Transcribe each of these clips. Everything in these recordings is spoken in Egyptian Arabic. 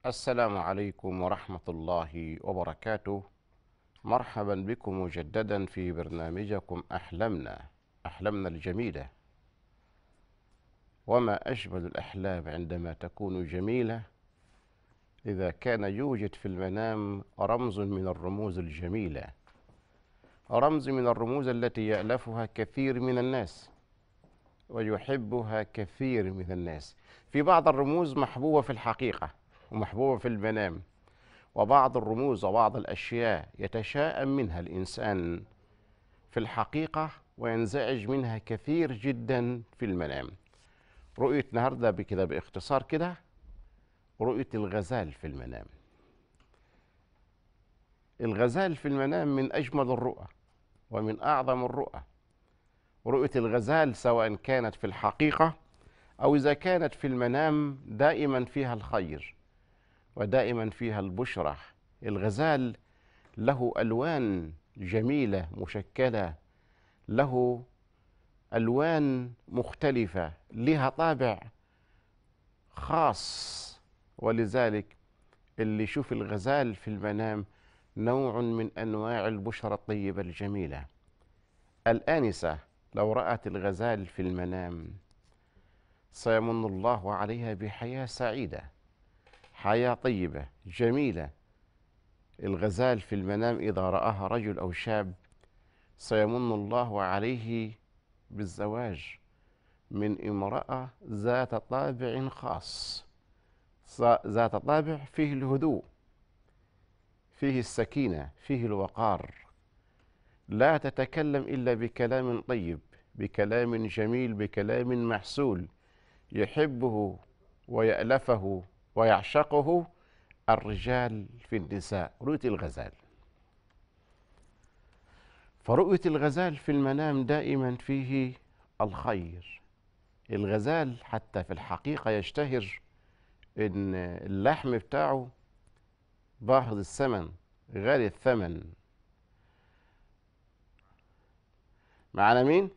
السلام عليكم ورحمة الله وبركاته مرحبا بكم مجددا في برنامجكم أحلمنا أحلمنا الجميلة وما أجمل الأحلام عندما تكون جميلة إذا كان يوجد في المنام رمز من الرموز الجميلة رمز من الرموز التي يألفها كثير من الناس ويحبها كثير من الناس في بعض الرموز محبوبة في الحقيقة ومحبوبة في المنام وبعض الرموز وبعض الأشياء يتشاءم منها الإنسان في الحقيقة وينزعج منها كثير جدا في المنام رؤية النهاردة بكده باختصار كده رؤية الغزال في المنام الغزال في المنام من أجمل الرؤى ومن أعظم الرؤى رؤية الغزال سواء كانت في الحقيقة أو إذا كانت في المنام دائما فيها الخير ودائما فيها البشرة الغزال له ألوان جميلة مشكلة له ألوان مختلفة لها طابع خاص ولذلك اللي يشوف الغزال في المنام نوع من أنواع البشرة الطيبة الجميلة الآنسة لو رأت الغزال في المنام سيمن الله عليها بحياة سعيدة حياة طيبة جميلة الغزال في المنام إذا رآها رجل أو شاب سيمن الله عليه بالزواج من امرأة ذات طابع خاص ذات طابع فيه الهدوء فيه السكينة فيه الوقار لا تتكلم إلا بكلام طيب بكلام جميل بكلام محسول يحبه ويألفه ويعشقه الرجال في النساء رؤية الغزال فرؤية الغزال في المنام دائما فيه الخير الغزال حتى في الحقيقة يشتهر ان اللحم بتاعه باهظ الثمن غالي الثمن معانا مين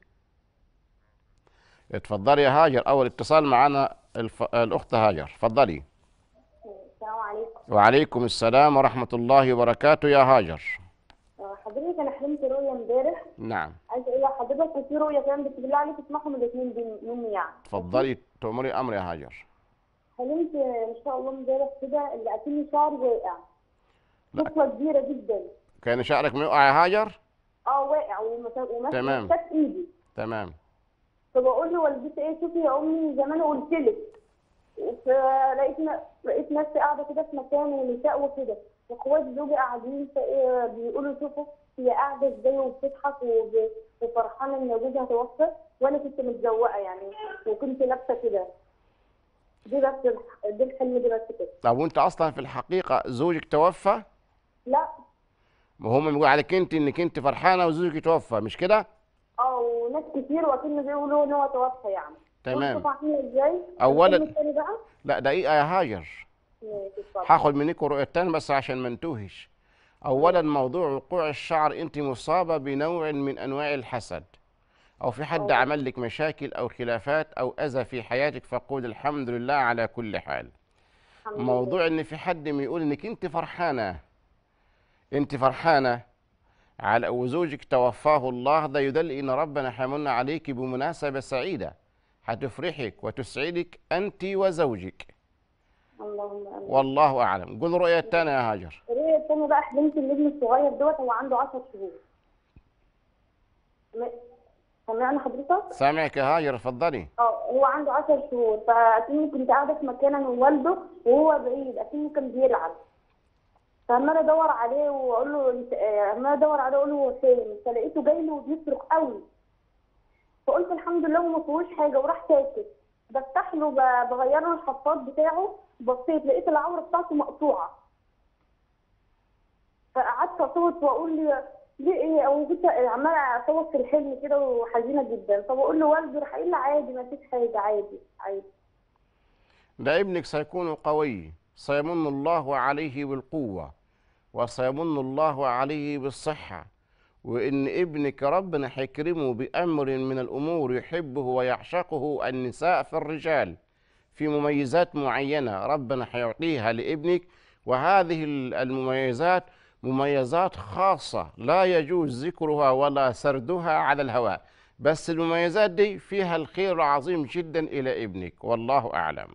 اتفضلي يا هاجر اول اتصال معانا الف... الاخت هاجر اتفضلي السلام عليكم وعليكم السلام ورحمة الله وبركاته يا هاجر آه، حضرتك انا حلمت رؤيا امبارح نعم عايزه اقول لحضرتك وفي رؤيا كمان بس بالله عليك تسمعهم الاثنين دي مني يعني اتفضلي تأمري امر يا هاجر حلمت ان شاء الله امبارح كده اللي اكني شعري واقع لا. طفله كبيره جدا كان شعرك موقع يا هاجر اه واقع ومس- وماسك تمام. مسكت ايدي تمام فبقول لوالدتي ايه شوفي يا امي زمان قلت لك فلقيت ن- لقيت نفسي قاعده كده في مكان ونساء وكده واخوات زوجي قاعدين فايه بيقولوا شوفوا هي قاعده ازاي وبتضحك وب- وفرحانه ان جوزها توفى وانا كنت متزوقه يعني وكنت لابسه كده دي بس الح- دي الحلم دي بس كده طب وانت اصلا في الحقيقة زوجك توفى لا ما هم بيقولوا عليك انت انك انت فرحانة وزوجك توفى مش كده اه وناس كتير واكن بيقولوا ان هو توفى يعني تمام. شوفوا عامله ازاي أولاً- الحلم التاني بقى لا دقيقة يا هاجر ماشي، اتفضل. هاخد منك رؤية تاني بس عشان ما انتهش اولا موضوع وقوع الشعر انت مصابة بنوع من انواع الحسد او في حد أوه. عمل لك مشاكل او خلافات او اذى في حياتك فقول الحمد لله على كل حال الحمد لله. موضوع ان في حد يقول انك انت فرحانة انت فرحانة على وزوجك توفاه الله ده يدل ان ربنا حمن عليك بمناسبة سعيدة هتفرحك وتسعدك انت وزوجك اللهم امين والله اعلم قول رؤية تانية يا هاجر الرؤية التانية بقى حلمت الابن الصغير دوت هو عنده 10 شهور. م- سامعني حضرتك؟ سامعك يا هاجر اتفضلي اه هو عنده 10 شهور فاكني كنت قاعدة في مكان انا ووالده وهو بعيد اكنه كان بيلعب. فعمالة ادور عليه واقول له انت آه، عمالة ادور عليه اقول له هو فين؟ فلقيته جاي له وبيصرخ قوي. فقلت الحمد لله وما فيهوش حاجة وراح ساكت. بفتح له ب- بغير له الحفاض بتاعه بصيت لقيت العورة بتاعته مقطوعة. فقعدت اصوت واقول لي ليه ايه او كنت عماله اصوت في الحلم كده وحزينه جدا فبقول له والدي راح قايل لي عادي ما فيش حاجه عادي عادي ده ابنك سيكون قوي سيمن الله عليه بالقوة وسيمن الله عليه بالصحة وإن ابنك ربنا هيكرمه بأمر من الأمور يحبه ويعشقه النساء في الرجال في مميزات معينة ربنا حيعطيها لابنك وهذه ال- المميزات مميزات خاصة لا يجوز ذكرها ولا سردها على الهواء بس المميزات دي فيها الخير العظيم جدا إلى ابنك والله أعلم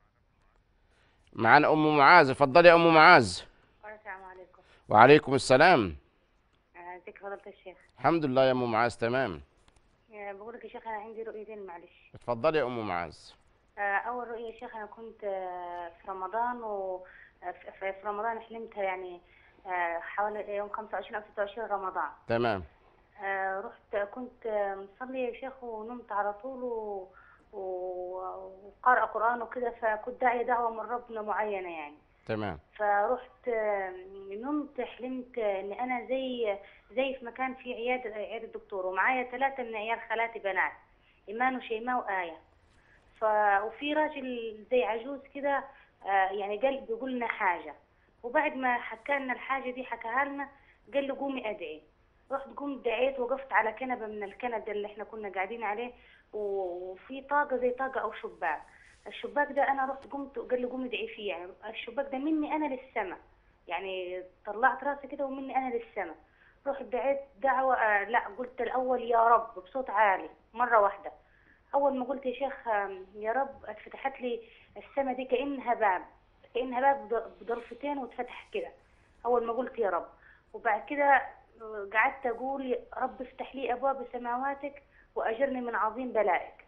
معنا أم معاذ اتفضلي يا أم معاذ السلام عليكم وعليكم السلام آه، ازيك فضيلة الشيخ الحمد لله يا أم معاذ تمام آه، بقول لك يا شيخ انا عندي رؤيتين معلش اتفضلي يا أم معاذ آه، اول رؤية يا شيخ انا كنت آه، في رمضان و آه، في في- في رمضان حلمتها يعني آه، حوالي يوم 25 او 26 رمضان تمام آه، رحت كنت آه، مصلي يا شيخ ونمت على طول و و- وقارئة قرآن وكده فكنت داعية دعوة من ربنا معينة يعني تمام فرحت آه، نمت حلمت ان انا زي زي في مكان فيه عياده عياده دكتور ومعايا ثلاثه من عيال خالاتي بنات ايمان وشيماء وايه ف وفي راجل زي عجوز كده آه، يعني قال بيقول لنا حاجه وبعد ما حكى لنا الحاجه دي حكاها لنا قال لي قومي ادعي رحت قمت دعيت وقفت على كنبه من الكنب اللي احنا كنا قاعدين عليه وفي طاقه زي طاقه او شباك الشباك ده انا رحت قمت وقال لي قومي ادعي فيه يعني الشباك ده مني انا للسماء يعني طلعت راسي كده ومني انا للسماء رحت دعيت دعوة آه لا قلت الأول يا رب بصوت عالي مرة واحدة أول ما قلت يا شيخ آم، يا رب اتفتحت لي السماء دي كأنها باب كأنها باب بض- بضرفتين واتفتح كده أول ما قلت يا رب وبعد كده آه، قعدت أقول يا رب افتح لي أبواب سماواتك وأجرني من عظيم بلائك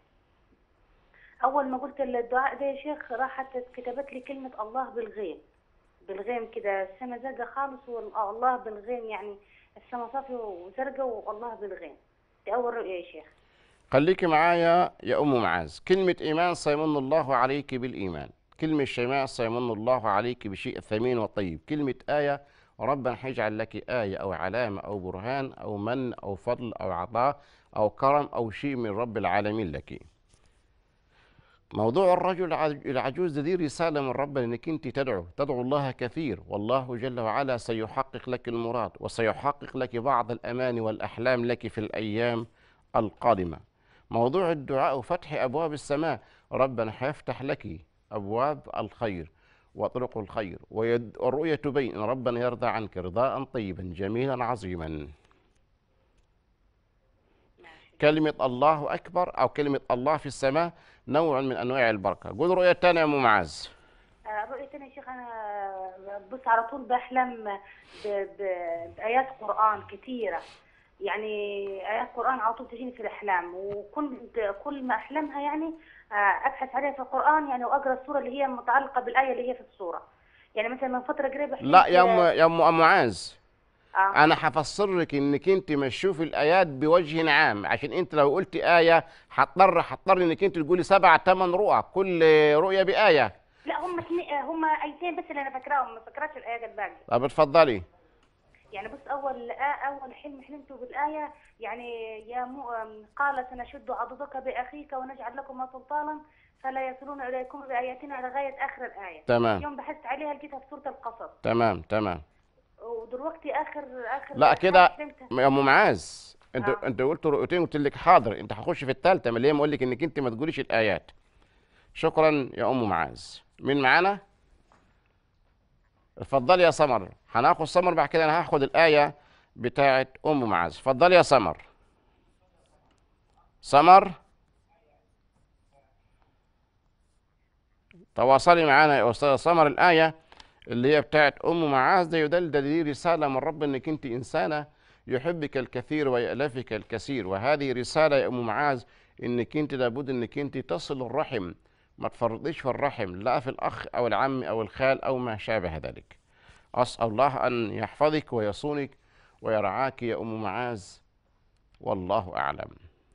أول ما قلت الدعاء ده يا شيخ راحت كتبت لي كلمة الله بالغيم بالغيم كده السما زرقاء خالص والله بالغيم يعني السما صافية وزرقاء والله بالغيم دي أول رؤية يا شيخ خليكي معايا يا أم معاذ كلمة إيمان سيمن الله عليك بالإيمان كلمة شيماء سيمن الله عليك بشيء ثمين وطيب كلمة آية ربنا حيجعل لك آية أو علامة أو برهان أو من أو فضل أو عطاء أو كرم أو شيء من رب العالمين لك موضوع الرجل العج- العجوز ده دي رسالة من ربنا انك انت تدعو تدعو الله كثير والله جل وعلا سيحقق لك المراد وسيحقق لك بعض الأمان والأحلام لك في الأيام القادمة موضوع الدعاء وفتح أبواب السماء ربنا حيفتح لك أبواب الخير وطرق الخير ويد- والرؤية تبين أن ربنا يرضى عنك رضاء طيبا جميلا عظيما كلمة الله أكبر أو كلمة الله في السماء نوع من أنواع البركة قول رؤية تانية يا أم معاذ آه، رؤية تانية يا شيخ أنا بص على طول بحلم ب... ب... بآيات قرآن كتيرة يعني آيات قرآن على طول تجيني في الأحلام وكنت كل ما أحلمها يعني آه، أبحث عليها في القرآن يعني وأقرأ السورة اللي هي متعلقة بالآية اللي هي في السورة يعني مثلا من فترة قريبة حلمت لا يا أم يا أم معاذ آه. أنا حفسر لك إنك أنت مش تشوفي الآيات بوجه عام عشان أنت لو قلت آية هضطر هضطر إنك أنت تقولي سبع ثمان رؤى كل رؤية بآية لا هم اثنين- هم آيتين بس اللي أنا فاكراهم ما فاكراش الآيات الباقية طب اتفضلي يعني بص اول آه اول حلم حلمته بالايه يعني يا مو آم، قال سنشد عضدك باخيك ونجعل لكما سلطانا فلا يصلون اليكم باياتنا لغايه اخر الايه تمام يوم بحثت عليها لقيتها في سوره القصص تمام تمام ودلوقتي اخر اخر لا حاجة كده حلمتها يا ام معاذ انت آه. انت قلت رؤيتين قلت لك حاضر انت هخش في الثالثه ما ليه بقول لك انك انت ما تقوليش الايات شكرا يا ام معاذ مين معانا اتفضلي يا سمر هناخد سمر بعد كده انا هاخد الايه بتاعه ام معاذ اتفضلي يا سمر سمر تواصلي معانا يا استاذه سمر الايه اللي هي بتاعت ام معاذ ده يدل ده دي رساله من رب انك انت انسانه يحبك الكثير ويألفك الكثير وهذه رساله يا ام معاذ انك انت لابد انك انت تصل الرحم ما تفرطيش في الرحم لا في الاخ او العم او الخال او ما شابه ذلك اسال الله ان يحفظك ويصونك ويرعاك يا ام معاذ والله اعلم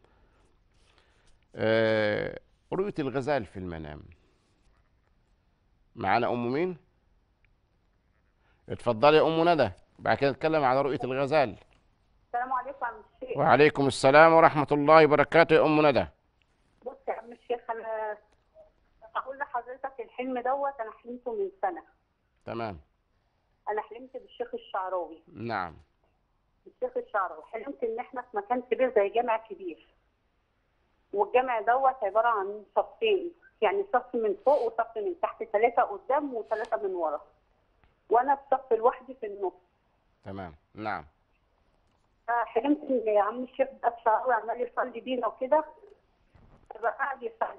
آه، رؤيه الغزال في المنام معانا ام مين اتفضلي يا ام ندى بعد كده نتكلم على رؤيه الغزال السلام عليكم يا عم الشيخ وعليكم السلام ورحمه الله وبركاته يا ام ندى بص يا عم الشيخ انا اقول لحضرتك الحلم دوت انا حلمته من سنه تمام انا حلمت بالشيخ الشعراوي نعم الشيخ الشعراوي حلمت ان احنا في مكان كبير زي جامع كبير والجامع دوت عباره عن صفين يعني صف من فوق وصف من تحت ثلاثه قدام وثلاثه من ورا وانا في صف لوحدي في النص تمام نعم فحلمت ان عم الشيخ ده الشعراوي عمال يصلي بينا وكده فقعد يصلي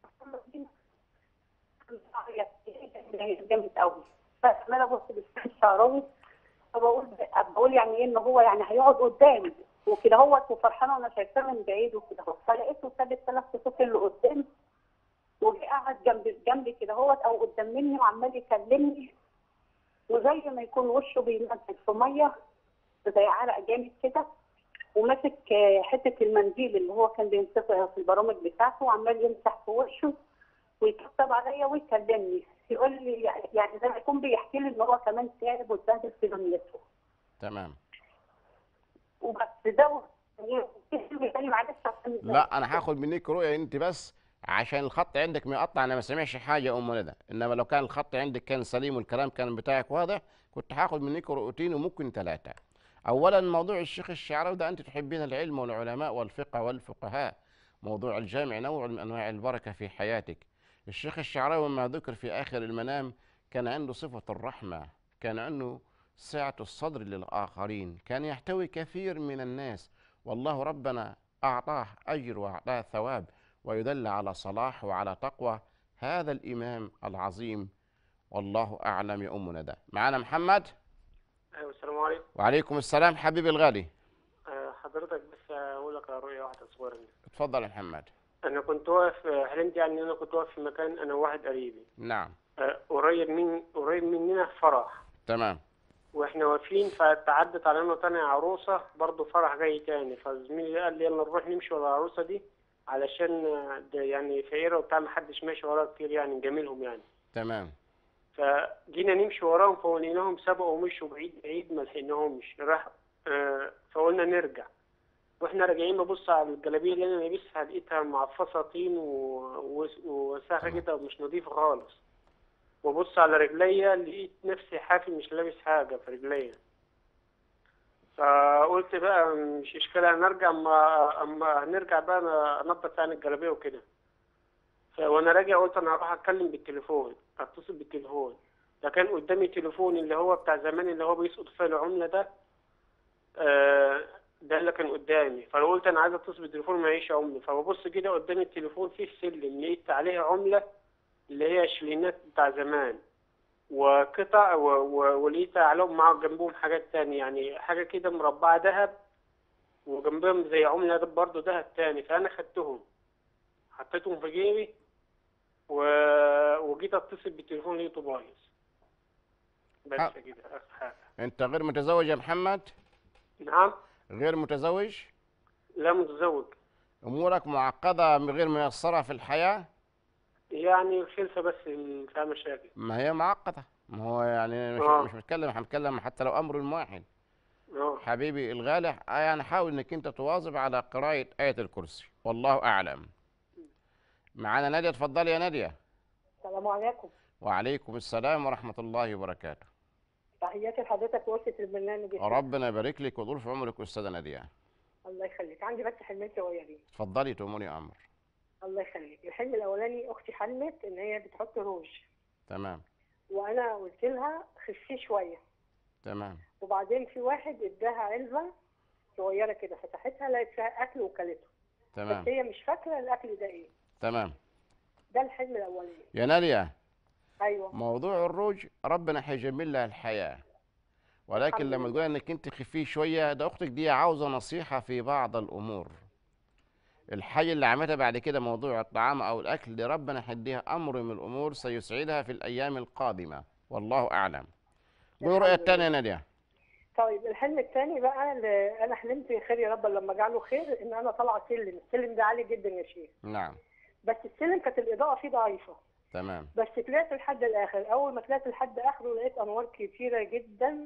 جامد قوي فعماله ابص للشيخ الشعراوي فبقول بقول يعني ايه ان هو يعني هيقعد قدامي وكده هو وفرحانه وانا شايفاه من بعيد وكده هو فلقيته ساب الثلاث صفوف اللي قدام وجه قعد جنب جنبي كده هو او قدام مني وعمال يكلمني وزي ما يكون وشه بينزل في ميه زي عرق جامد كده وماسك آه، حته المنديل اللي هو كان بيمسكها في البرامج بتاعته وعمال يمسح في وشه ويطبطب عليا ويكلمني يقول لي يعني زي ما يكون بيحكي لي ان هو كمان تعب واتبهدل في دنيته تمام وبس ده يعني معلش عشان لا انا هاخد منك رؤيه انت بس عشان الخط عندك مقطع انا ما سامعش حاجه يا ام ندى انما لو كان الخط عندك كان سليم والكلام كان بتاعك واضح كنت هاخد منك رؤيتين وممكن ثلاثه اولا موضوع الشيخ الشعراوي ده انت تحبين العلم والعلماء والفقه والفقهاء موضوع الجامع نوع من انواع البركه في حياتك الشيخ الشعراوي ما ذكر في اخر المنام كان عنده صفه الرحمه كان عنده سعه الصدر للاخرين كان يحتوي كثير من الناس والله ربنا اعطاه اجر واعطاه ثواب ويدل على صلاح وعلى تقوى هذا الامام العظيم والله اعلم يا ام ندى معنا محمد ايوه السلام عليكم وعليكم السلام حبيبي الغالي آه، حضرتك بس اقول لك على رؤيه واحده صغيره اتفضل يا محمد انا كنت واقف آه، حلمت يعني ان انا كنت واقف في مكان انا وواحد قريبي نعم آه، قريب من قريب مننا في فرح تمام واحنا واقفين فتعدت علينا تاني عروسه برضه فرح جاي تاني فزميلي قال لي يلا نروح نمشي ورا العروسه دي علشان آه، ده يعني فقيره وبتاع محدش ماشي وراها كتير يعني نجاملهم يعني تمام فجينا نمشي وراهم فوليناهم سبقوا ومشوا بعيد بعيد ما لحقناهمش راح آه، فقلنا نرجع واحنا راجعين ببص على الجلابيه اللي انا لابسها لقيتها معفصه طين و- و- ووساخه تمام. كده ومش نظيفه خالص وبص على رجليا لقيت نفسي حافي مش لابس حاجه في رجليا فقلت بقى مش اشكال هنرجع اما اما هنرجع بقى انا انضف عن الجلابيه وكده ف- وانا راجع قلت انا هروح اتكلم بالتليفون اتصل بالتليفون ده كان قدامي تليفون اللي هو بتاع زمان اللي هو بيسقط فيه العمله ده آه، ده اللي كان قدامي فانا قلت انا عايز اتصل بالتليفون معيش عمله فببص كده قدامي التليفون فيه سلم لقيت عليه عمله اللي هي شلينات بتاع زمان وقطع و- و- ولقيت عليهم مع جنبهم حاجات تانية يعني حاجة كده مربعة ذهب وجنبهم زي عملة برضه ذهب تاني فأنا خدتهم حطيتهم في جيبي و... وجيت اتصل بالتليفون لقيته بايظ بس آه. كده آخر حاجة انت غير متزوج يا محمد نعم غير متزوج لا متزوج امورك معقده غير ميسره في الحياه يعني الخلفة بس اللي فيها مشاكل ما هي معقده ما هو يعني مش, آه. مش بتكلم هنتكلم حتى لو امر واحد اه حبيبي الغالي آه يعني حاول انك انت تواظب على قراءه ايه الكرسي والله اعلم معانا ناديه اتفضلي يا ناديه السلام عليكم وعليكم السلام ورحمه الله وبركاته تحياتي لحضرتك وقفة البرنامج ربنا يبارك لك ويطول في عمرك استاذه ناديه الله يخليك عندي بس حلمين صغيرين اتفضلي تؤمري امر الله يخليك الحلم الاولاني اختي حلمت ان هي بتحط روج تمام وانا قلت لها خفيه شويه تمام وبعدين في واحد اداها علبه صغيره كده فتحتها لقيت فيها اكل وكلته تمام بس هي مش فاكره الاكل ده ايه تمام ده الحلم الاولاني يا ناديه ايوه موضوع الروج ربنا هيجمل لها الحياة ولكن الحمد لما لله. تقول انك انت خفيه شوية ده اختك دي عاوزة نصيحة في بعض الامور الحاجة اللي عملتها بعد كده موضوع الطعام او الاكل دي ربنا هيديها امر من الامور سيسعدها في الايام القادمة والله اعلم قول رؤية الحمد التانية يا نادية طيب الحلم الثاني بقى اللي انا حلمت خير يا رب لما جعله خير ان انا طالعه سلم السلم ده عالي جدا يا شيخ نعم بس السلم كانت الاضاءه فيه ضعيفه تمام بس طلعت لحد الاخر اول ما طلعت لحد اخره لقيت انوار كتيره جدا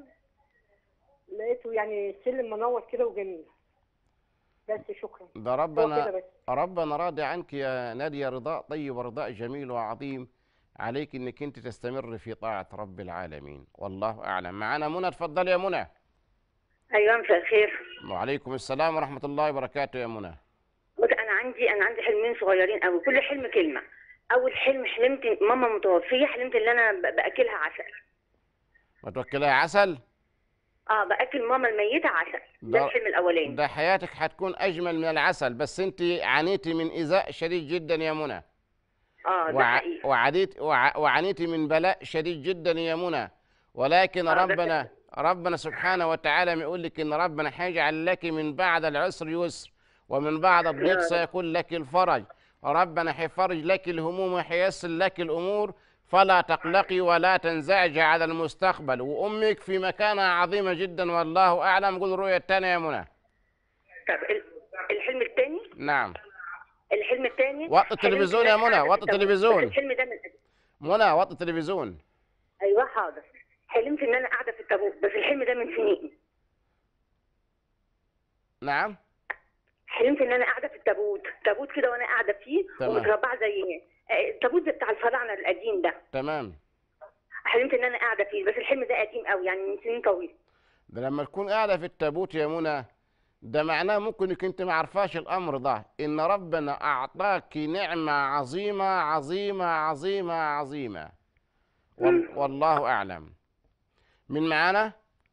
لقيته يعني السلم منور كده وجميل بس شكرا ده هو كده ربنا بس ربنا راضي عنك يا نادية رضاء طيب ورضاء جميل وعظيم عليك انك انت تستمر في طاعة رب العالمين والله اعلم معنا منى اتفضلي يا منى ايوه مساء الخير وعليكم السلام ورحمة الله وبركاته يا منى بص انا عندي انا عندي حلمين صغيرين قوي كل حلم كلمه اول حلم حلمت ماما متوفيه حلمت ان انا ب- باكلها عسل ما توكلها عسل اه باكل ماما الميته عسل ده- ده الحلم الاولاني ده حياتك هتكون اجمل من العسل بس انت عانيتي من ايذاء شديد جدا يا منى اه ده وع... حقيقي وعديت وع... وعانيتي من بلاء شديد جدا يا منى ولكن آه، ده ربنا ربنا سبحانه وتعالى يقول لك ان ربنا هيجعل لك من بعد العسر يسر ومن بعد الضيق سيكون لك الفرج ربنا هيفرج لك الهموم وهيسر لك الامور فلا تقلقي ولا تنزعجي على المستقبل وامك في مكانة عظيمه جدا والله اعلم قول الرؤيه الثانيه يا منى طب ال- الحلم الثاني نعم الحلم الثاني وطي التلفزيون يا منى، وطي التلفزيون. الحلم ده من منى وطي التلفزيون ايوه حاضر حلمت ان انا قاعده في التابوت بس الحلم ده من سنين نعم حلمت ان انا قاعده في التابوت تابوت كده وانا قاعده فيه تمام. ومتربعه زي آه، التابوت ده بتاع الفراعنه القديم ده تمام حلمت ان انا قاعده فيه بس الحلم ده قديم قوي يعني من سنين طويله ده لما تكون قاعدة في التابوت يا منى ده معناه ممكن انك انت ما عرفاش الامر ده ان ربنا اعطاك نعمة عظيمة عظيمة عظيمة عظيمة وال والله اعلم من معانا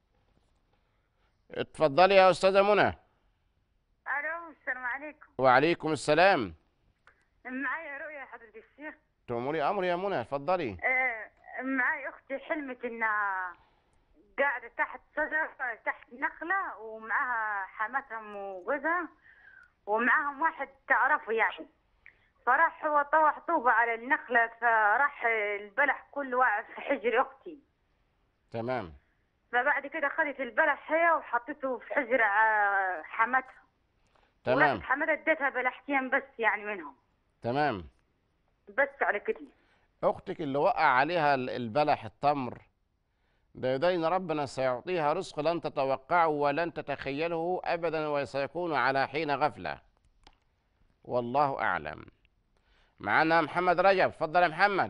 اتفضلي يا استاذة منى الو السلام عليكم وعليكم السلام معايا رؤيا حضرة الشيخ تأمري امر يا منى اتفضلي آه، معايا اختي حلمت انها قاعدة تحت شجرة تحت نخلة ومعاها حماتهم وجوزها ومعاهم واحد تعرفه يعني فراح هو طوح طوبة على النخلة فراح البلح كله واقع في حجر اختي تمام فبعد كده خدت البلح هي وحطته في حجر آه، حماتها تمام وراحت حماتها اديتها بلحتين بس يعني منهم تمام بس على كده اختك اللي وقع عليها ال- البلح التمر ده يدين ربنا سيعطيها رزق لن تتوقعه ولن تتخيله ابدا وسيكون على حين غفله والله اعلم معنا محمد رجب تفضل يا محمد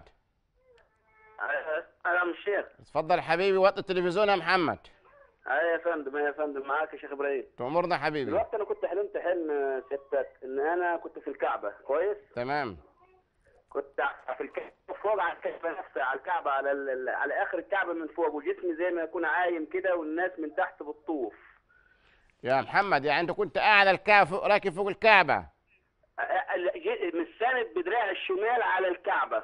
انا عم الشيخ تفضل حبيبي وقت التلفزيون يا محمد اي يا فندم يا فندم معاك يا شيخ ابراهيم تأمرنا حبيبي دلوقتي انا كنت حلمت حلم سيادتك ان انا كنت في الكعبه كويس تمام كنت في الكعبه فوق على الكعبه نفسها على الكعبه على ال... ال- على اخر الكعبه من فوق وجسمي زي ما يكون عايم كده والناس من تحت بتطوف يا محمد يعني انت كنت قاعد على الكعبه فوق راكب فوق الكعبه أ- أ- ج- مستند بدراع الشمال على الكعبه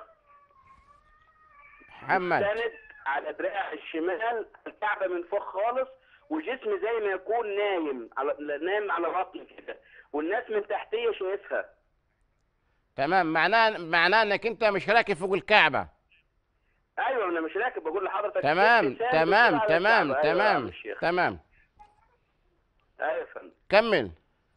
محمد مستند على دراع الشمال الكعبه من فوق خالص وجسمي زي ما يكون نايم على نايم على بطني كده والناس من تحتيه شايفها تمام معناه معناه انك انت مش راكب فوق الكعبه ايوه انا مش راكب بقول لحضرتك تمام شفت إنسان تمام بيطلع على تمام الكعبة. أيوة يا عم تمام الشيخ. تمام ايوه يا فندم كمل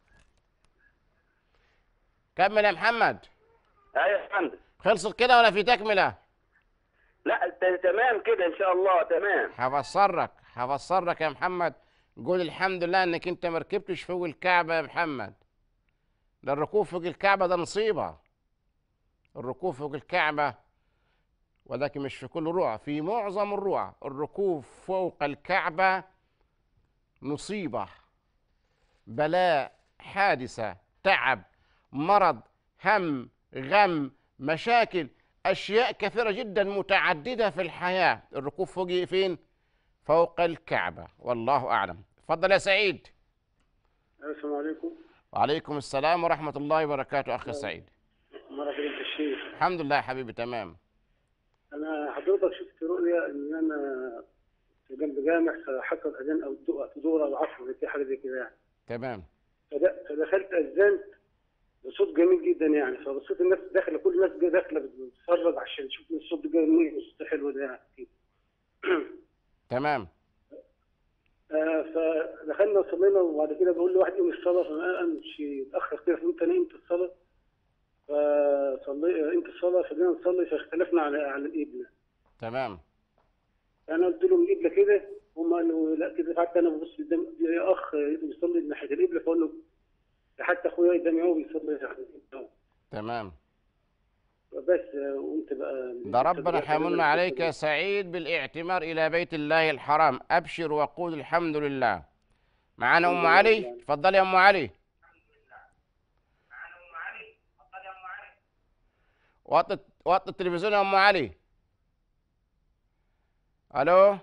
كمل يا محمد ايوه يا فندم خلصت كده ولا في تكمله لا ت- تمام كده ان شاء الله تمام هفسرك هفسرك يا محمد قول الحمد لله انك انت ما ركبتش فوق الكعبه يا محمد ده الركوب فوق الكعبه ده نصيبه الركوب فوق الكعبه ولكن مش في كل رؤى في معظم الرؤى الركوب فوق الكعبه مصيبه بلاء حادثه تعب مرض هم غم مشاكل اشياء كثيره جدا متعدده في الحياه الركوب فوق فين فوق الكعبه والله اعلم تفضل يا سعيد السلام عليكم وعليكم السلام ورحمه الله وبركاته اخي سعيد مرة بنت الشيخ الحمد لله يا حبيبي تمام أنا حضرتك شفت رؤيا إن أنا في جنب جامع فحصل أذان أو الدو- دورة العصر زي كده، حاجة زي كده يعني تمام فد- فدخلت أذنت بصوت جميل جدا يعني فبصيت الناس داخلة كل الناس جاية داخلة بتتفرج عشان تشوف الصوت ده جاي منين الصوت حلو ده يعني تمام آه، فدخلنا وصلينا وبعد كده بقول لواحد يوم الصلاة فما قامش اتأخر كده فقلت أنا قمت الصلاة فصلي قمت الصلاة فجينا نصلي فاختلفنا على على القبلة تمام انا قلت لهم القبله كده هم قالوا لا كده حتى انا ببص قدام يا اخ بيصلي ناحيه القبله فاقول له حتى اخويا قدامي هو بيصلي ناحيه القبله تمام بس قمت بقى ده ربنا حيمن عليك يا سعيد بالاعتمار الى بيت الله الحرام ابشر وقول الحمد لله معانا ام علي تفضلي يا ام علي وطي وطي التلفزيون يا ام علي الو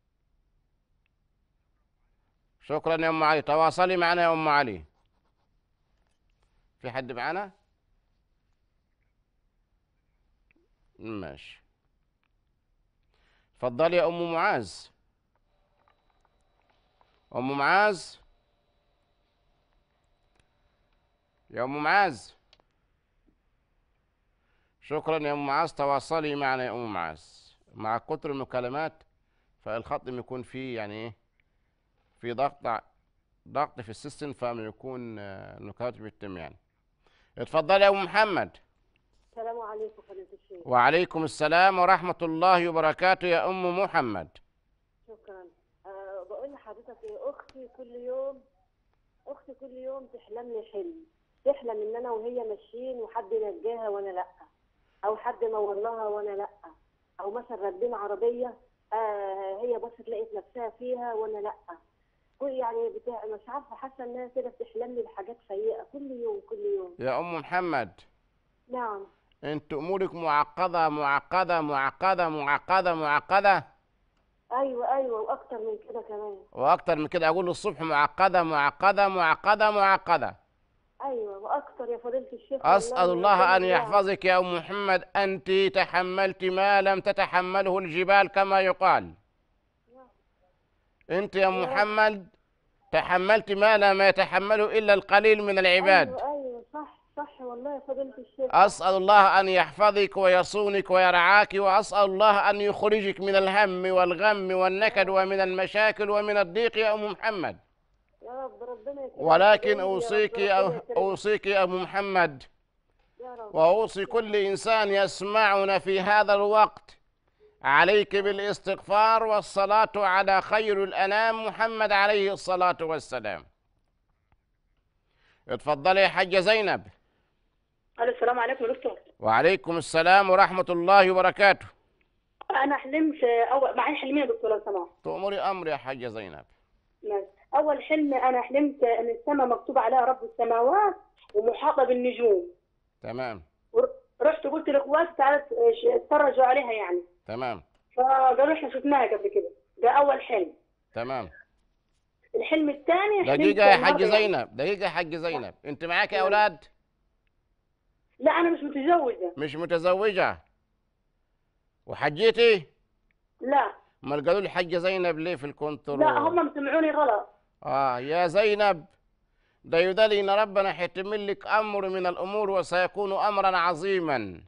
شكرا يا ام علي تواصلي معنا يا ام علي في حد معنا ماشي اتفضلي يا ام معاذ ام معاذ يا ام معاذ شكرا يا ام معاذ تواصلي معنا يا ام معاذ مع كتر المكالمات فالخط يكون فيه يعني ايه في ضغط ضغط في السيستم فما يكون آه، المكالمات بتتم يعني اتفضلي يا ام محمد السلام عليكم فضيلة الشيخ وعليكم السلام ورحمة الله وبركاته يا أم محمد شكرا أه بقول لحضرتك ايه اختي كل يوم اختي كل يوم تحلم لي حلم تحلم ان انا وهي ماشيين وحد نجاها وانا لا او حد نور لها وانا لا او مثلا راكبين عربيه آه هي بصت لقيت نفسها فيها وانا لا كل يعني بتاع مش عارفه حاسه انها كده بتحلم لي بحاجات سيئه كل يوم كل يوم يا أم محمد نعم أنت أمورك معقدة معقدة معقدة معقدة معقدة ايوه ايوه واكتر من كده كمان وأكتر من كده أقول الصبح معقدة معقدة معقدة معقدة ايوه واكتر يا فضيله الشيخ أسأل والله الله أن ربنا يحفظك يا أم محمد أنت تحملت ما لم تتحمله الجبال كما يقال أنت يا أم محمد تحملت ما لم يتحمله إلا القليل من العباد ايوه ايوه صح صح والله يا فضيله الشيخ أسأل الله أن يحفظك ويصونك ويرعاك وأسأل الله أن يخرجك من الهم والغم والنكد ومن المشاكل ومن الضيق يا أم محمد يا رب ربنا يكرمك ولكن يا رب، أوصيك ربنا يا يكرمك. أوصيك يا أم محمد يا رب وأوصي كل إنسان يسمعنا في هذا الوقت عليك بالاستغفار والصلاة على خير الأنام محمد عليه الصلاة والسلام اتفضلي يا حجة زينب الو السلام عليكم يا دكتور وعليكم السلام ورحمة الله وبركاته انا حلمت اول معايا حلمين يا دكتور لو سمحت تؤمري أمر يا حجة زينب ماشي. اول حلم انا حلمت ان السماء مكتوب عليها رب السماوات ومحاطه بالنجوم تمام ور- رحت قلت لاخواتي تعالوا ش- اتفرجوا عليها يعني تمام فقالوا احنا شفناها قبل كده ده اول حلم تمام الحلم الثاني دقيقة يا حاج زينب دقيقة يا حاج زينب أنت معاك أولاد لا انا مش متزوجه مش متزوجة وحجيتي لا امال قالوا لي حجة زينب ليه في الكنترول لا هم سمعوني غلط آه يا زينب ده يدل إن ربنا حيتم لك أمر من الأمور وسيكون أمرا عظيما مم.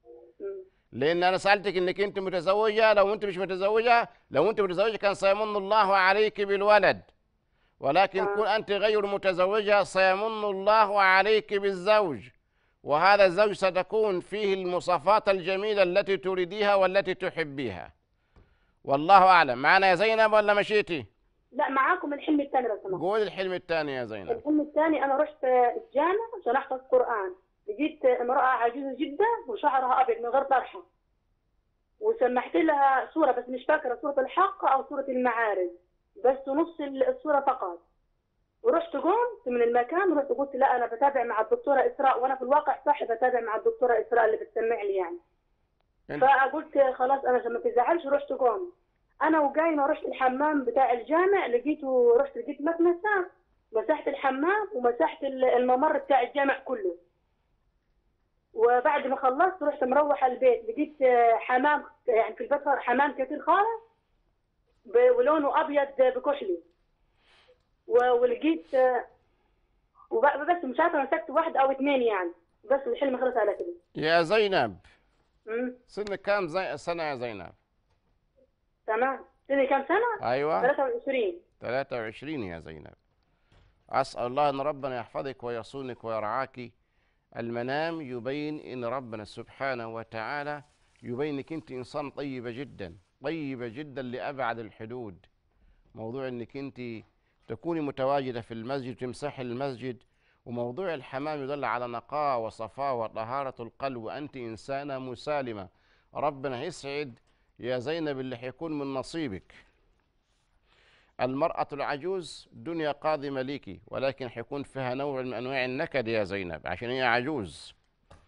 لأن أنا سألتك إنك أنت متزوجة لو أنت مش متزوجة لو أنت متزوجة كان سيمن الله عليك بالولد ولكن آه. كون أنت غير متزوجة سيمن الله عليك بالزوج وهذا الزوج ستكون فيه المواصفات الجميلة التي تريديها والتي تحبيها والله أعلم معنا يا زينب ولا مشيتي لا معاكم الحلم الثاني لو سمحت قول الحلم الثاني يا زينب الحلم الثاني انا رحت الجامع عشان احفظ قران لقيت امراه عجوزه جدا وشعرها ابيض من غير طرحه وسمحت لها سوره بس مش فاكره سوره الحق او سوره المعارج بس نص السوره فقط ورحت قمت من المكان ورحت قلت لا انا بتابع مع الدكتوره اسراء وانا في الواقع صح بتابع مع الدكتوره اسراء اللي بتسمع لي يعني أنت- فقلت خلاص انا عشان ما تزعلش رحت قمت انا وقايمه رحت الحمام بتاع الجامع لقيته رحت لقيت مكنسه مسحت الحمام ومسحت ال- الممر بتاع الجامع كله وبعد ما خلصت رحت مروحه البيت لقيت آه، حمام يعني في البيت حمام كتير خالص ب- ولونه ابيض بكحلي و- ولقيت آه، وب- بس مش عارفه مسكت واحد او اثنين يعني بس الحلم خلص على كده يا زينب أمم، سنك كام زي... سنة يا زينب تمام سني كام سنه؟ أيوة 23 23 يا زينب أسأل الله أن ربنا يحفظك ويصونك ويرعاك المنام يبين أن ربنا سبحانه وتعالى يبينك أنت إنسان طيبة جدا طيبة جدا لأبعد الحدود موضوع أنك أنت تكوني متواجدة في المسجد تمسحي المسجد وموضوع الحمام يدل على نقاء وصفاء وطهارة القلب وأنت إنسانة مسالمة ربنا يسعد يا زينب اللي حيكون من نصيبك المرأة العجوز دنيا قادمة ليكي ولكن حيكون فيها نوع من أنواع النكد يا زينب عشان هي عجوز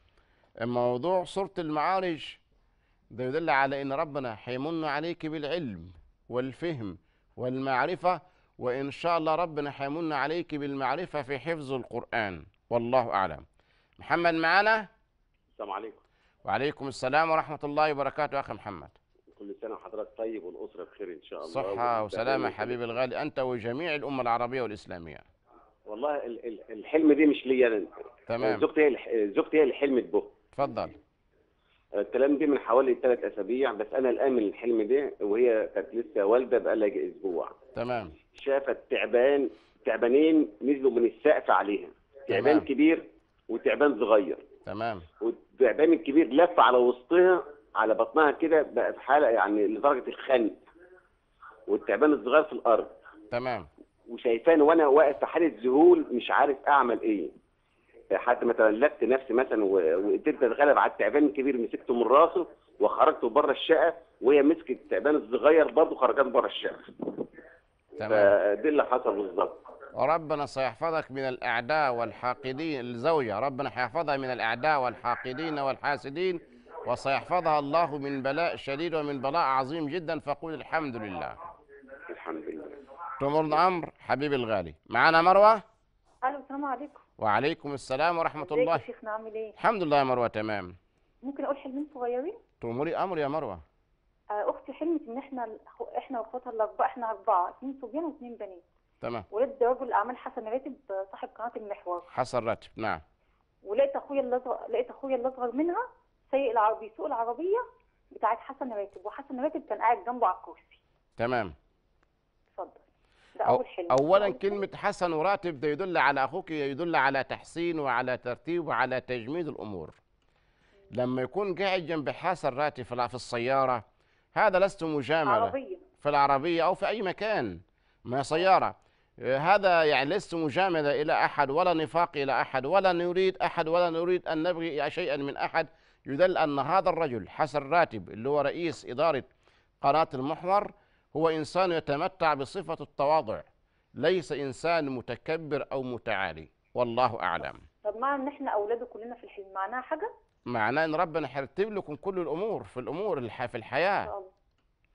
موضوع سورة المعارج ده يدل على ان ربنا هيمن عليك بالعلم والفهم والمعرفة وان شاء الله ربنا هيمن عليك بالمعرفة في حفظ القرآن والله اعلم محمد معانا السلام عليكم وعليكم السلام ورحمة الله وبركاته اخي محمد كل سنه وحضرتك طيب والاسره بخير ان شاء الله صحة والبلد وسلامة وكل- حبيبي الغالي انت وجميع الامة العربية والاسلامية والله ال- ال- الحلم دي مش ليا انا تمام. زوجتي هي الح- زوجتي هي اللي حلمت به اتفضل الكلام دي من حوالي ثلاث اسابيع بس انا الان من الحلم ده وهي كانت لسه والده بقى لها اسبوع تمام شافت تعبان تعبانين نزلوا من السقف عليها تعبان تمام. كبير وتعبان صغير تمام والتعبان الكبير لف على وسطها على بطنها كده بقى في حاله يعني لدرجه الخنق والتعبان الصغير في الارض تمام وشايفاني وانا واقف في حاله ذهول مش عارف اعمل ايه حتى ما تملكت نفسي مثلا و- وقدرت اتغلب على التعبان الكبير مسكته من راسه وخرجته بره الشقه وهي مسكت التعبان الصغير برضه خرجته بره الشقه تمام فده اللي حصل بالظبط وربنا سيحفظك من الأعداء والحاقدين الزوجة ربنا هيحفظها من الأعداء والحاقدين والحاسدين وسيحفظها الله من بلاء شديد ومن بلاء عظيم جدا فقول الحمد لله الحمد لله تمرنا أمر حبيبي الغالي معنا مروة الو السلام عليكم وعليكم السلام ورحمة ازيك يا الله شيخنا عامل ايه الحمد لله يا مروة تمام ممكن اقول حلمين صغيرين تأمري أمر يا مروة آه، اختي حلمت ان احنا الأخو- احنا واخواتها الاربعه احنا اربعه اثنين صبيان واثنين بنات تمام ولد رجل اعمال حسن راتب آه، صاحب قناه المحور حسن راتب نعم ولقيت اخويا اللي أصغر- لقيت اخويا اللي اصغر منها سايق العربي بيسوق العربيه بتاعت حسن راتب وحسن راتب كان قاعد جنبه على الكرسي تمام اتفضل ده أو- اول حلم أولا أول كلمة حسن وراتب ده يدل على أخوك يدل على تحسين وعلى ترتيب وعلى تجميد الأمور لما يكون قاعد جنب حسن راتب في في السيارة هذا لست مجاملة عربيه في العربية أو في أي مكان ما هي سيارة آه، هذا يعني لست مجاملة إلى أحد ولا نفاق إلى أحد ولا نريد أحد ولا نريد أن نبغي شيئا من أحد يدل أن هذا الرجل حسن راتب اللي هو رئيس إدارة قناة المحور هو إنسان يتمتع بصفة التواضع ليس إنسان متكبر أو متعالي والله أعلم طب معنى ان احنا اولاده كلنا في الحلم معناها حاجه معناه أن ربنا هيرتب لكم كل الأمور في الأمور الح- في الحياة ان شاء الله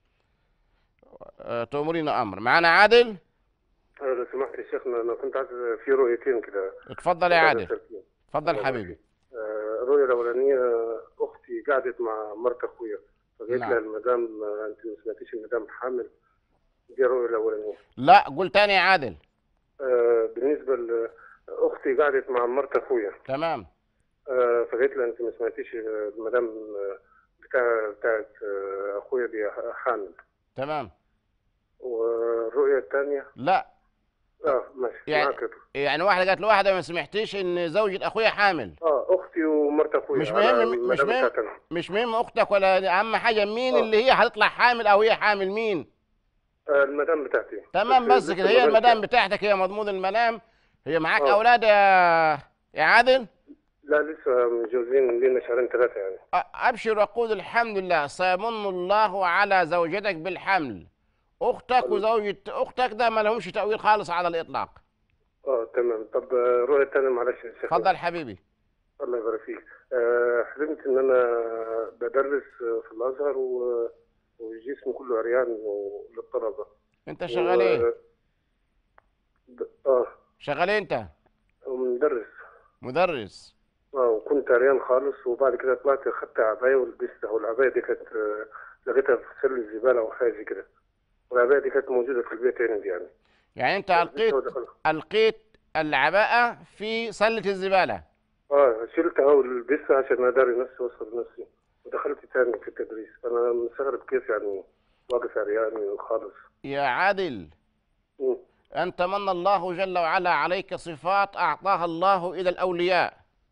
آه، تأمرين أمر معنا عادل أنا لو سمحت يا شيخنا انا كنت عايز في رؤيتين كده اتفضل يا عادل اتفضل الله حبيبي آه، الرؤية الأولانية أختي قعدت مع مرت أخويا فقلت نعم. لها المدام آه، أنت ما سمعتيش المدام حامل دي الرؤية الأولانية لا قول تاني يا عادل آه، بالنسبة لأختي قعدت مع مرت أخويا تمام آه، فقلت لها أنت ما سمعتيش آه، المدام آه، بتاع بتاعت آه، أخويا دي حامل تمام والرؤية الثانية لا اه ماشي يعني- معاك يا دكتور. يعني واحده قالت لواحده ما سمعتيش ان زوجة اخويا حامل اه أختي ومرت أخويا مش على مهم مش المدام مهم بتاعتنا. مش مهم اختك ولا اهم حاجه مين آه. اللي هي هتطلع حامل او هي حامل مين آه، المدام بتاعتي تمام بس لسه كده هي ما المدام بنتش. بتاعتك هي مضمون المنام هي معاك آه. اولاد يا يا عادل لا لسه متجوزين لنا شهرين ثلاثة يعني أ- ابشر وقول الحمد لله سيمن الله على زوجتك بالحمل اختك وزوجة اختك ده ما لهمش تاويل خالص على الاطلاق اه تمام طب آه، الرؤية الثانية معلش يا شيخ اتفضل حبيبي الله يبارك فيك آه، حلمت ان انا بدرس آه، في الازهر و- وجسمي كله عريان و- للطلبه انت شغال ايه و- د- اه شغال إيه انت ومدرس مدرس اه وكنت عريان خالص وبعد كده طلعت اخدت عبايه ولبستها والعبايه دي كانت آه، لقيتها في سل الزباله او حاجه زي كده والعبايه دي كانت موجوده في البيت عندي يعني يعني انت القيت ودخلت- القيت العباءة في سلة الزبالة اه شلتها ولبستها عشان اداري نفسي واوصل نفسي ودخلت تاني في التدريس انا مستغرب كيف يعني واقف عريان خالص يا عادل مم. أنت من الله جل وعلا عليك صفات أعطاها الله إلى الأولياء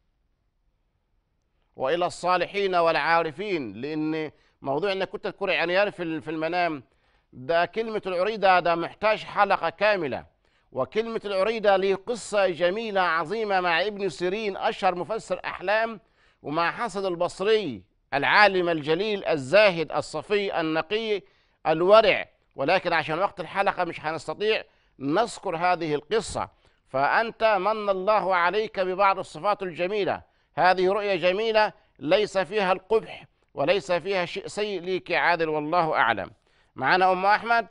وإلى الصالحين والعارفين لأن موضوع أنك كنت تكون عريان في في المنام ده كلمة العريضة ده محتاج حلقة كاملة وكلمة العريضة ليه قصة جميلة عظيمة مع ابن سيرين أشهر مفسر أحلام ومع حسن البصري العالم الجليل الزاهد الصفي النقي الورع ولكن عشان وقت الحلقة مش هنستطيع نذكر هذه القصة فأنت من الله عليك ببعض الصفات الجميلة هذه رؤية جميلة ليس فيها القبح وليس فيها شيء سيء ليك يا عادل والله اعلم معنا ام احمد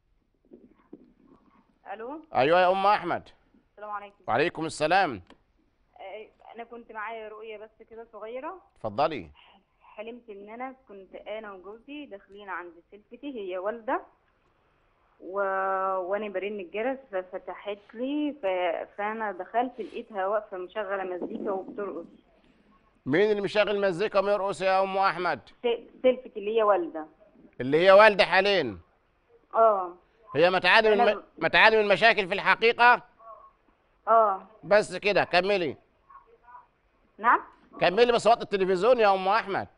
الو ايوه يا ام احمد السلام عليكم وعليكم السلام آه، انا كنت معايا رؤيه بس كده صغيره اتفضلي حلمت ان انا كنت انا وجوزي داخلين عند سلفتي هي والده و... وانا برن الجرس ففتحت لي ف... فانا دخلت لقيتها واقفه مشغله مزيكا وبترقص مين اللي مشغل مزيكا ويرقص يا ام احمد س- سلفتي اللي هي والده اللي هي والده حاليا اه هي متعاني من أنا- متعاني من مشاكل في الحقيقه اه بس كده كملي نعم كملي بس وقت التلفزيون يا ام احمد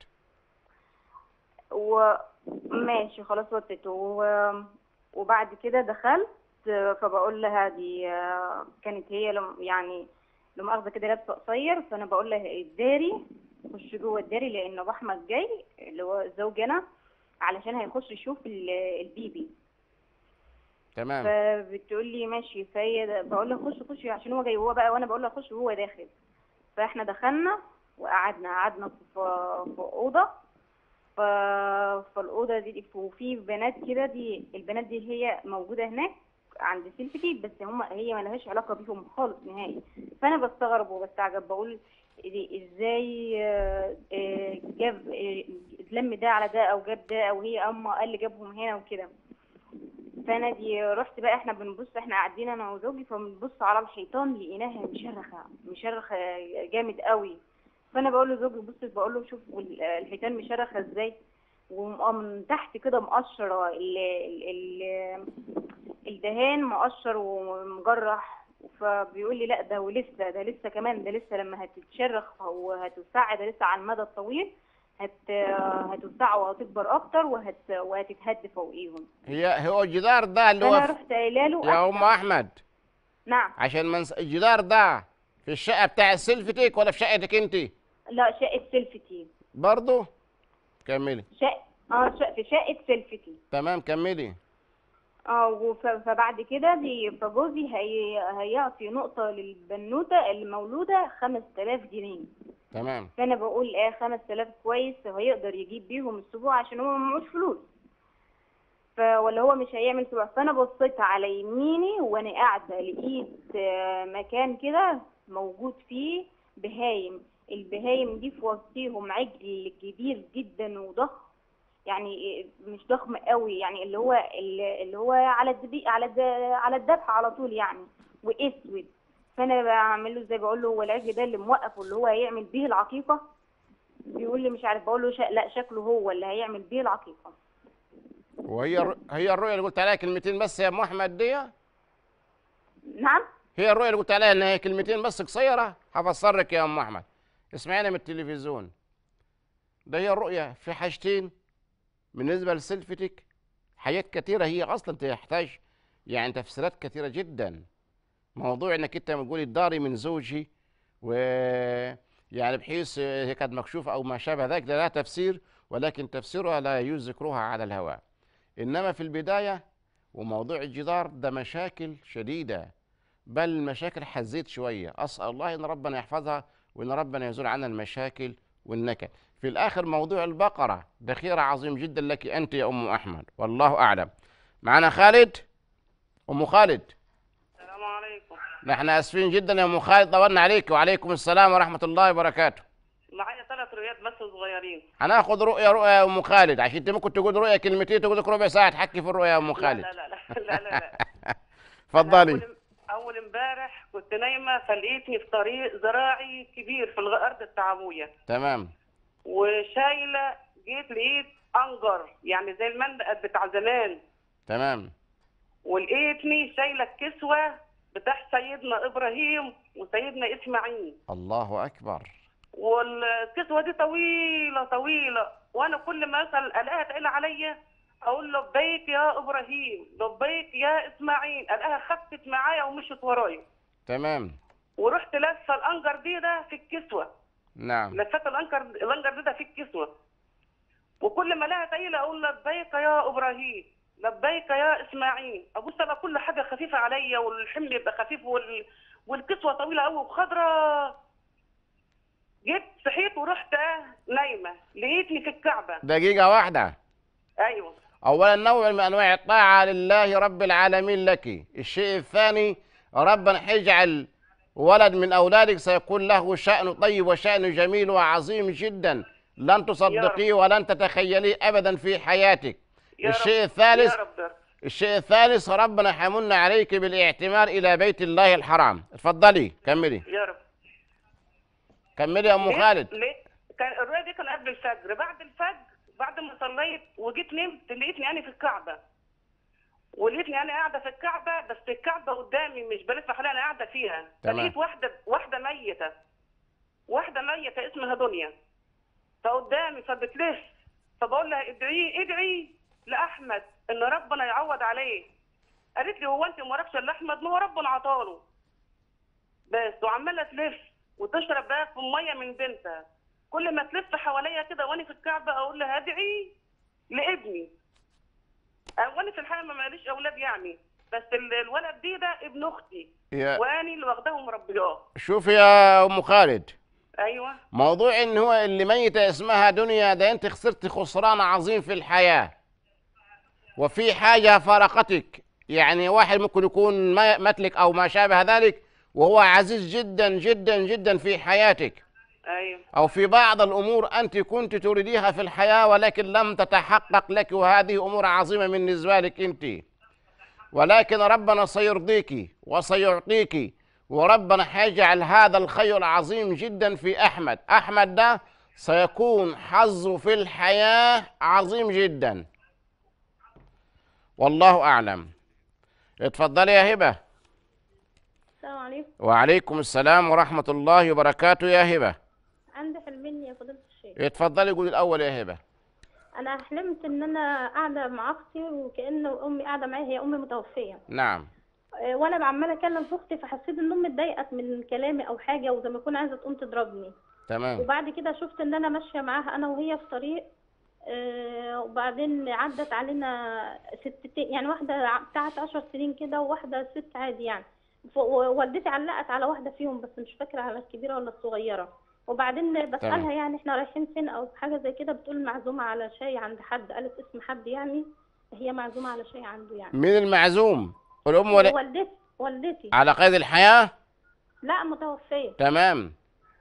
وماشي خلاص وطيته و... وبعد كده دخلت فبقول لها دي آه، كانت هي لم يعني لما اخذ كده لابسه قصير فانا بقول لها الداري خش جوه الداري لان ابو احمد جاي اللي هو زوجنا علشان هيخش يشوف ال- البيبي تمام فبتقول لي ماشي فهي بقول لها خش خش عشان هو جاي وهو بقى وانا بقول لها خش وهو داخل فاحنا دخلنا وقعدنا قعدنا في في اوضه ف... فالاوضه دي وفي بنات كده دي البنات دي هي موجوده هناك عند سيلفتي بس هم هي ما لهاش علاقه بيهم خالص نهائي فانا بستغرب وبستعجب بقول دي ازاي آه، آه، جاب آه، لم ده على ده او جاب ده او هي اما قال اللي جابهم هنا وكده فانا دي رحت بقى احنا بنبص احنا قاعدين انا وزوجي فبنبص على الحيطان لقيناها مشرخه مشرخه جامد قوي فانا بقول لزوجي بص بقول له شوف وال- الحيطان مشرخه ازاي ومن تحت كده مقشره ال ال ال الدهان مقشر ومجرح فبيقول لي لا ده ولسه ده لسه كمان ده لسه لما هتتشرخ وهتوسع ده لسه على المدى الطويل هت هتوسع وهتكبر اكتر وهت وهتتهد فوقيهم هي هو الجدار ده اللي هو فانا في- رحت قايله له يا ام احمد نعم عشان ما نس- الجدار ده في الشقه بتاع سلفتك ولا في شقتك انت لا شقه سلفتي برضه كملي شقه اه شقه في شقه سلفتي تمام كملي اه وف- فبعد كده دي فجوزي هي هيعطي نقطة للبنوتة المولودة 5000 جنيه تمام فأنا بقول اه 5000 كويس هيقدر يجيب بيهم السبوع عشان هو معهوش فلوس ف ولا هو مش هيعمل سبوع فأنا بصيت على يميني وأنا قاعدة لقيت آه، مكان كده موجود فيه بهايم البهايم دي في وسطيهم عجل كبير جدا وضخم يعني مش ضخم قوي يعني اللي هو اللي هو على الدبي على الد... على الذبح على طول يعني واسود فانا بعمل له ازاي بقول له هو العجل ده اللي موقف واللي هو هيعمل بيه العقيقه بيقول لي مش عارف بقول له شا... لا شكله هو اللي هيعمل بيه العقيقه وهي الر- هي الرؤيه اللي قلت عليها كلمتين بس يا ام احمد دي نعم هي الرؤيه اللي قلت عليها ان هي كلمتين بس قصيره هفسرك يا ام احمد اسمعينا من التلفزيون ده هي الرؤيه في حاجتين بالنسبه لسلفتك حاجات كثيره هي اصلا تحتاج يعني تفسيرات كثيره جدا موضوع انك انت بتقولي الداري من زوجي و يعني بحيث هي كانت مكشوفه او ما شابه ذلك ده لها تفسير ولكن تفسيرها لا يجوز ذكرها على الهواء انما في البدايه وموضوع الجدار ده مشاكل شديده بل المشاكل حزيت شويه اسال الله ان ربنا يحفظها وان ربنا يزول عنا المشاكل والنكد في الاخر موضوع البقره ده خير عظيم جدا لك انت يا ام احمد والله اعلم معنا خالد ام خالد السلام عليكم نحن اسفين جدا يا ام خالد طولنا عليك وعليكم السلام ورحمه الله وبركاته معايا ثلاث رؤيات بس صغيرين هناخد رؤيه رؤيه يا ام خالد عشان انت ممكن تقول رؤيه كلمتين تقول لك ربع ساعه تحكي في الرؤيه يا ام خالد لا لا لا لا لا, لا. اتفضلي اول امبارح كنت نايمه فلقيتني في طريق زراعي كبير في الارض التعامويه تمام وشايله جيت لقيت انجر يعني زي المندقه بتاع زمان تمام ولقيتني شايله الكسوه بتاع سيدنا ابراهيم وسيدنا اسماعيل الله اكبر والكسوه دي طويله طويله وانا كل ما اسال الاقيها تقل عليا اقول لبيك يا ابراهيم لبيك يا اسماعيل الاقيها خفت معايا ومشت ورايا تمام ورحت لفه الانجر دي ده في الكسوه نعم لفت الانجر الانجر دي ده في الكسوه وكل ما الاقيها تقيله اقول لبيك يا ابراهيم لبيك يا اسماعيل ابص على كل حاجه خفيفه عليا والحمل يبقى خفيف وال... والكسوه طويله قوي وخضراء جيت صحيت ورحت آه، نايمه لقيتني في الكعبه دقيقة واحدة ايوه أولا نوع من أنواع الطاعة لله رب العالمين لك الشيء الثاني ربنا حيجعل ولد من أولادك سيكون له شأن طيب وشأن جميل وعظيم جدا لن تصدقيه ولن تتخيليه أبدا في حياتك يا الشيء رب الثالث يا رب الشيء الثالث ربنا حمن عليك بالاعتمار إلى بيت الله الحرام اتفضلي كملي يا رب كملي يا أم ليه- خالد ليه كان الرؤيا دي كان قبل الفجر بعد الفجر بعد ما صليت وجيت نمت لقيتني انا في الكعبه ولقيتني انا قاعده في الكعبه بس الكعبه قدامي مش بلف حواليها انا قاعده فيها تمام. فلقيت واحده واحده ميته واحده ميته اسمها دنيا فقدامي فبتلف فبقول لها ادعي ادعي لاحمد ان ربنا يعوض عليه قالت لي هو انت ما وراكش الا احمد ما هو ربنا عطاله بس وعماله تلف وتشرب بقى في ميه من بنتها كل ما تلف حواليا كده وانا في الكعبه اقول لها ادعي لابني أه، وانا في الحقيقه ما ماليش اولاد يعني بس ال- الولد دي ده ابن اختي يا- واني اللي واخداه ومربياه شوفي يا أم خالد ايوه موضوع ان هو اللي ميتة اسمها دنيا ده انت خسرت خسران عظيم في الحياة وفي حاجة فارقتك يعني واحد ممكن يكون ما- مثلك او ما شابه ذلك وهو عزيز جدا جدا جدا في حياتك ايوه او في بعض الامور انت كنت تريديها في الحياة ولكن لم تتحقق لك وهذه امور عظيمة بالنسبة لك انت ولكن ربنا سيرضيك وسيعطيك وربنا حيجعل هذا الخير العظيم جدا في احمد احمد ده سيكون حظه في الحياه عظيم جدا والله اعلم اتفضلي يا هبه السلام عليكم وعليكم السلام ورحمه الله وبركاته يا هبه عندي حلمين يا فضيلة الشيخ اتفضلي قولي الاول يا هبه انا حلمت ان انا قاعده مع اختي وكأن امي قاعده معايا هي امي متوفيه نعم آه، وانا عماله اكلم في اختي فحسيت ان امي اتضايقت من كلامي او حاجه وزي ما اكون عايزه تقوم تضربني تمام وبعد كده شفت ان انا ماشيه معاها انا وهي في طريق آه، وبعدين عدت علينا ستتين يعني واحده ع- بتاعت عشر سنين كده وواحده ست عادي يعني ف- ووالدتي علقت على واحده فيهم بس مش فاكره على الكبيره ولا الصغيره وبعدين بسالها تمام. يعني احنا رايحين فين او حاجه زي كده بتقول معزومه على شاي عند حد قالت اسم حد يعني هي معزومه على شاي عنده يعني مين المعزوم الام ولا والدتي والدتي على قيد الحياه لا متوفيه تمام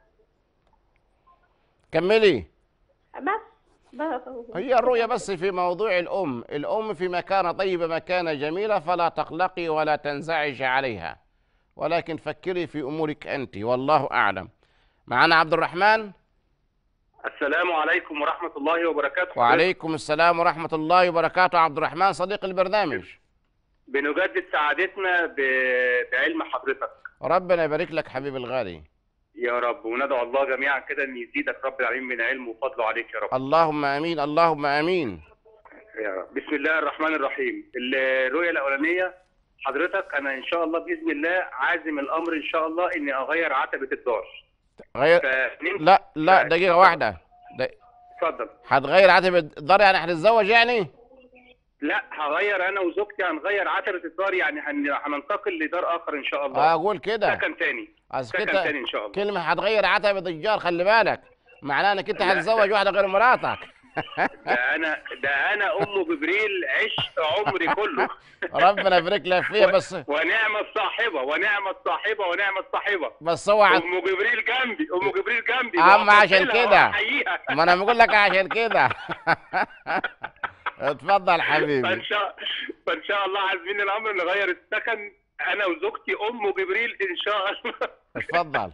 كملي بس بس هي الرؤية بس في موضوع الأم الأم في مكانة طيبة مكانة جميلة فلا تقلقي ولا تنزعجي عليها ولكن فكري في أمورك أنت والله أعلم معنا عبد الرحمن السلام عليكم ورحمة الله وبركاته وعليكم السلام ورحمة الله وبركاته عبد الرحمن صديق البرنامج بنجدد سعادتنا ب- بعلم حضرتك ربنا يبارك لك حبيبي الغالي يا رب وندعو الله جميعا كده ان يزيدك رب العالمين من علمه وفضله عليك يا رب اللهم آمين اللهم آمين يا رب بسم الله الرحمن الرحيم الرؤية الأولانية حضرتك أنا إن شاء الله بإذن الله عازم الأمر إن شاء الله إني أغير عتبة الدار غير فنمت- لا لا دقيقة واحدة د- اتفضل هتغير عتبة الدار يعني هتتزوج يعني لا هغير أنا وزوجتي هنغير عتبة الدار يعني هن- هننتقل لدار آخر إن شاء الله أقول كده سكن تاني أصل سكن كده تاني إن شاء الله كلمة هتغير عتبة الجار خلي بالك معناه انك انت لا، هتتزوج واحدة غير مراتك ده انا ده انا ام جبريل عشت عمري كله ربنا يبارك لك فيها بس ونعم الصاحبه ونعم الصاحبه ونعم الصاحبه بس هو عت... ام جبريل جنبي ام جبريل جنبي اما عشان وأقبلها كده وأحييها. ما انا بقول لك عشان كده اتفضل حبيبي فان شاء فان شاء الله عازمين الامر نغير السكن انا وزوجتي ام جبريل ان شاء الله اتفضل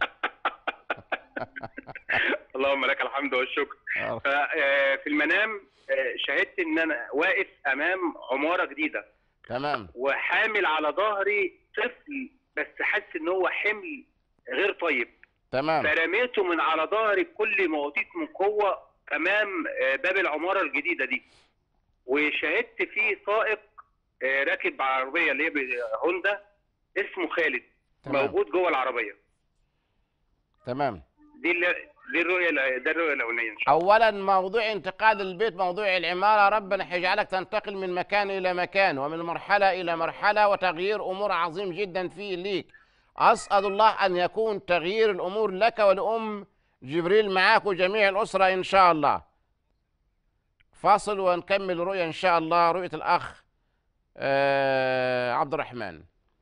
اللهم لك الحمد والشكر آه. ف- آه، في المنام آه، شهدت ان انا واقف امام عماره جديده تمام وحامل على ظهري طفل بس حاسس ان هو حمل غير طيب تمام فرميته من على ظهري بكل ما اوتيت من قوه امام آه، باب العماره الجديده دي وشاهدت فيه سائق آه، راكب على العربيه اللي هي ب- هوندا اسمه خالد تمام. موجود جوه العربيه تمام دي اللي دي الرؤيه الأ- ده الرؤيه الاولانيه ان شاء اولا موضوع انتقال البيت موضوع العماره ربنا حيجعلك تنتقل من مكان الى مكان ومن مرحله الى مرحله وتغيير امور عظيم جدا فيه ليك اسال الله ان يكون تغيير الامور لك ولام جبريل معاك وجميع الأسرة إن شاء الله فاصل ونكمل رؤية إن شاء الله رؤية الأخ آه عبد الرحمن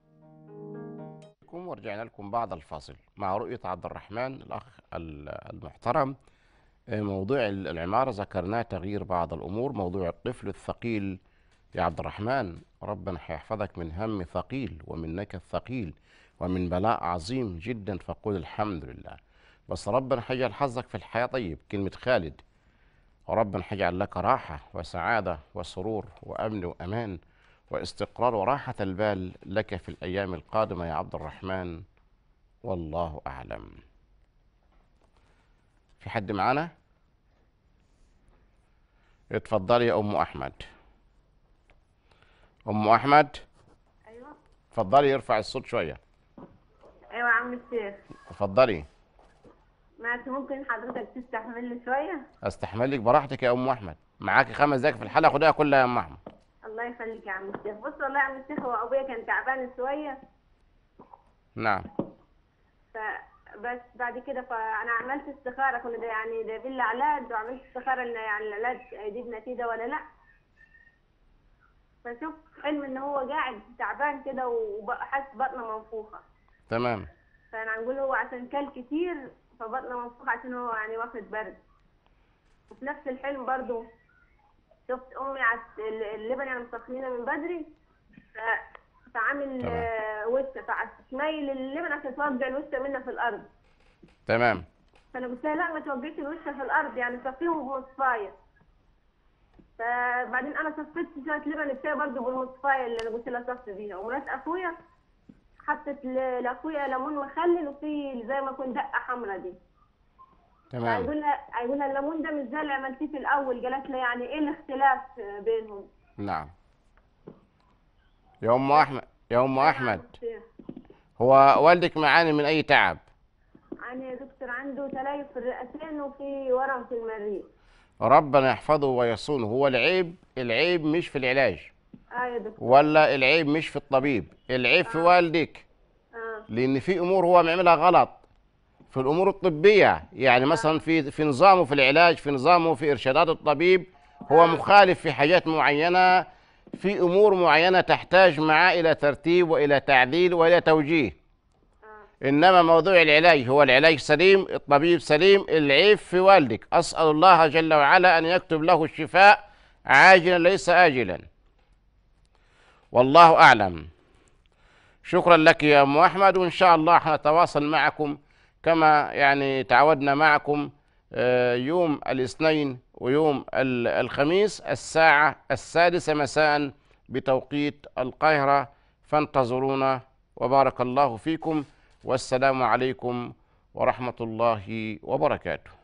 لكم ورجعنا لكم بعد الفاصل مع رؤية عبد الرحمن الأخ ال- المحترم آه، موضوع ال- العمارة ذكرناه تغيير بعض الأمور موضوع الطفل الثقيل يا عبد الرحمن ربنا هيحفظك من هم ثقيل ومن نكد ثقيل ومن بلاء عظيم جدا فقل الحمد لله بس ربنا هيجعل حظك في الحياة طيب كلمة خالد وربنا هيجعل لك راحة وسعادة وسرور وأمن وأمان واستقرار وراحة البال لك في الأيام القادمة يا عبد الرحمن والله أعلم في حد معانا اتفضلي يا أم أحمد أم أحمد ايوه اتفضلي ارفع الصوت شوية ايوه يا عم الشيخ اتفضلي ماشي ممكن حضرتك تستحمل لي شويه استحملك براحتك يا أم أحمد معاكي خمس دقايق في الحلقة خدها كلها يا أم أحمد الله يخليك يا عم الشيخ بص والله يا عم الشيخ هو ابويا كان تعبان شويه نعم فبس بعد كده فانا عملت استخاره كنا دا يعني جايبين لي علاج وعملت استخاره ان يعني العلاج هيجيب نتيجه ولا لا فشوف حلم ان هو قاعد تعبان كده وبقى حاسس بطنه منفوخه تمام فانا هنقول هو عشان كل كتير فبطنه منفوخه عشان هو يعني واخد برد وفي نفس الحلم برضو شفت امي على الس- اللبن يعني مسخنينه من بدري ف- فعامل تمام. آه، وشه فميل اللبن عشان توقع الوشه منها في الارض تمام فانا قلت لها لا ما توقعش الوشه في الارض يعني صفيهم بمصفايه فبعدين انا صفيت شويه لبن بتاعي برضه بالمصفايه اللي انا قلت لها صفي بيها ومرات اخويا حطت ل- لاخويا ليمون مخلل وفي زي ما يكون دقه حمرا دي تمام هيقول لها هيقول لها الليمون ده مش زي اللي عملتيه في الاول قالت لي يعني ايه الاختلاف بينهم نعم يا أم أحمد يا أم أحمد هو والدك معاني من أي تعب يعني يا دكتور عنده تليف في الرئتين وفي ورم في المريء ربنا يحفظه ويصونه هو العيب العيب مش في العلاج اه يا دكتور ولا العيب مش في الطبيب العيب في والدك اه لان في امور هو بيعملها غلط في الامور الطبيه يعني مثلا في في نظامه في العلاج في نظامه في ارشادات الطبيب هو مخالف في حاجات معينه في امور معينه تحتاج معاه الى ترتيب والى تعديل والى توجيه انما موضوع العلاج هو العلاج سليم الطبيب سليم العيب في والدك اسال الله جل وعلا ان يكتب له الشفاء عاجلا ليس اجلا والله اعلم شكرا لك يا ام احمد وان شاء الله حنتواصل معكم كما يعني تعودنا معكم آه، يوم الاثنين ويوم ال- الخميس الساعة السادسة مساء بتوقيت القاهرة فانتظرونا وبارك الله فيكم والسلام عليكم ورحمة الله وبركاته